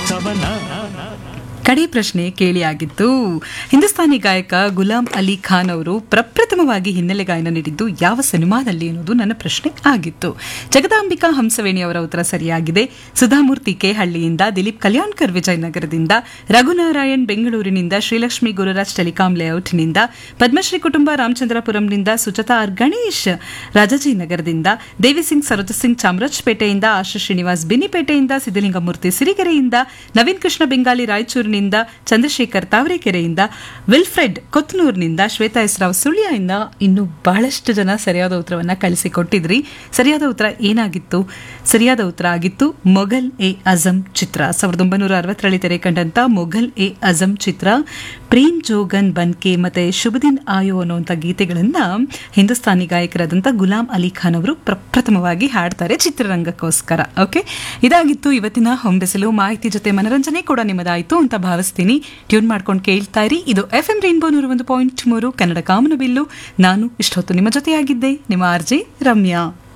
ಕವನ ಕಡೆ ಪ್ರಶ್ನೆ ಕೇಳಿಯಾಗಿತ್ತು ಹಿಂದೂಸ್ತಾನಿ ಗಾಯಕ ಗುಲಾಂ ಅಲಿ ಖಾನ್ ಅವರು ಪ್ರಪ್ರಥಮವಾಗಿ ಹಿನ್ನೆಲೆ ಗಾಯನ ನೀಡಿದ್ದು ಯಾವ ಸಿನಿಮಾದಲ್ಲಿ ಅನ್ನೋದು ನನ್ನ ಪ್ರಶ್ನೆ ಆಗಿತ್ತು ಜಗದಾಂಬಿಕಾ ಹಂಸವೇಣಿ ಅವರ ಉತ್ತರ ಸರಿಯಾಗಿದೆ ಸುಧಾಮೂರ್ತಿ ಕೆ ಹಳ್ಳಿಯಿಂದ ದಿಲೀಪ್ ಕಲ್ಯಾಣ್ಕರ್ ವಿಜಯನಗರದಿಂದ ರಘುನಾರಾಯಣ್ ಬೆಂಗಳೂರಿನಿಂದ ಶ್ರೀಲಕ್ಷ್ಮಿ ಗುರುರಾಜ್ ಟೆಲಿಕಾಂ ಲೇಔಟ್ನಿಂದ ಪದ್ಮಶ್ರೀ ಕುಟುಂಬ ರಾಮಚಂದ್ರಪುರಂನಿಂದ ಸುಚತಾ ಆರ್ ಗಣೇಶ್ ರಾಜಾಜಿನಗರದಿಂದ ದೇವಿಸಿಂಗ್ ಸರೋಜ ಸಿಂಗ್ ಚಾಮರಾಜಪೇಟೆಯಿಂದ ಆಶಾ ಶ್ರೀನಿವಾಸ್ ಬಿನಿಪೇಟೆಯಿಂದ ಸಿದ್ದಲಿಂಗಮೂರ್ತಿ ಸಿರಿಗೆರೆಯಿಂದ ನವೀನ್ ಕೃಷ್ಣ ಬೆಂಗಾಲಿ ರಾಯಚೂರಿನಿಂದ ಚಂದ್ರಶೇಖರ್ ತಾವರೆಕೆರೆಯಿಂದ ವಿಲ್ಫ್ರೆಡ್ ಕೊತ್ನೂರ್ನಿಂದ ಶ್ವೇತಾ ಎಸ್ರಾವ್ ಸುಳ್ಯದಿಂದ ಇನ್ನು ಬಹಳಷ್ಟು ಜನ ಸರಿಯಾದ ಉತ್ತರವನ್ನ ಕಳಿಸಿಕೊಟ್ಟಿದ್ರಿ ಸರಿಯಾದ ಉತ್ತರ ಏನಾಗಿತ್ತು ಸರಿಯಾದ ಉತ್ತರ ಆಗಿತ್ತು ಮೊಘಲ್ ಎ ಅಜಂ ಚಿತ್ರ ಸಾವಿರದ ಒಂಬೈನೂರ ಅರವತ್ತರಲ್ಲಿ ತೆರೆ ಕಂಡಂತ ಮೊಘಲ್ ಎ ಅಜಂ ಚಿತ್ರ ಪ್ರೇಮ್ ಜೋಗನ್ ಬನ್ಕೆ ಮತ್ತೆ ಶುಭದಿನ್ ಆಯೋ ಅನ್ನುವಂಥ ಗೀತೆಗಳನ್ನ ಹಿಂದೂಸ್ತಾನಿ ಗಾಯಕರಾದಂಥ ಗುಲಾಂ ಅಲಿ ಖಾನ್ ಅವರು ಪ್ರಪ್ರಥಮವಾಗಿ ಹಾಡ್ತಾರೆ ಚಿತ್ರರಂಗಕ್ಕೋಸ್ಕರ ಓಕೆ ಇದಾಗಿತ್ತು ಇವತ್ತಿನ ಹೊಂಬೆಸಲು ಮಾಹಿತಿ ಜೊತೆ ಮನರಂಜನೆ ಕೂಡ ನಿಮ್ಮದಾಯಿತು ಅಂತ ಭಾವಿಸ್ತೀನಿ ಟ್ಯೂನ್ ಮಾಡ್ಕೊಂಡು ಕೇಳ್ತಾ ಇರಿ ಇದು ಎಫ್ ಎಂ ರೈನ್ಬೋ ನೂರ ಒಂದು ಪಾಯಿಂಟ್ ಮೂರು ಕನ್ನಡ ಕಾಮನಬಿಲ್ಲು ನಾನು ಇಷ್ಟೊತ್ತು ನಿಮ್ಮ ಜೊತೆಯಾಗಿದ್ದೆ ನಿಮ್ಮ ಆರ್ಜೆ ರಮ್ಯಾ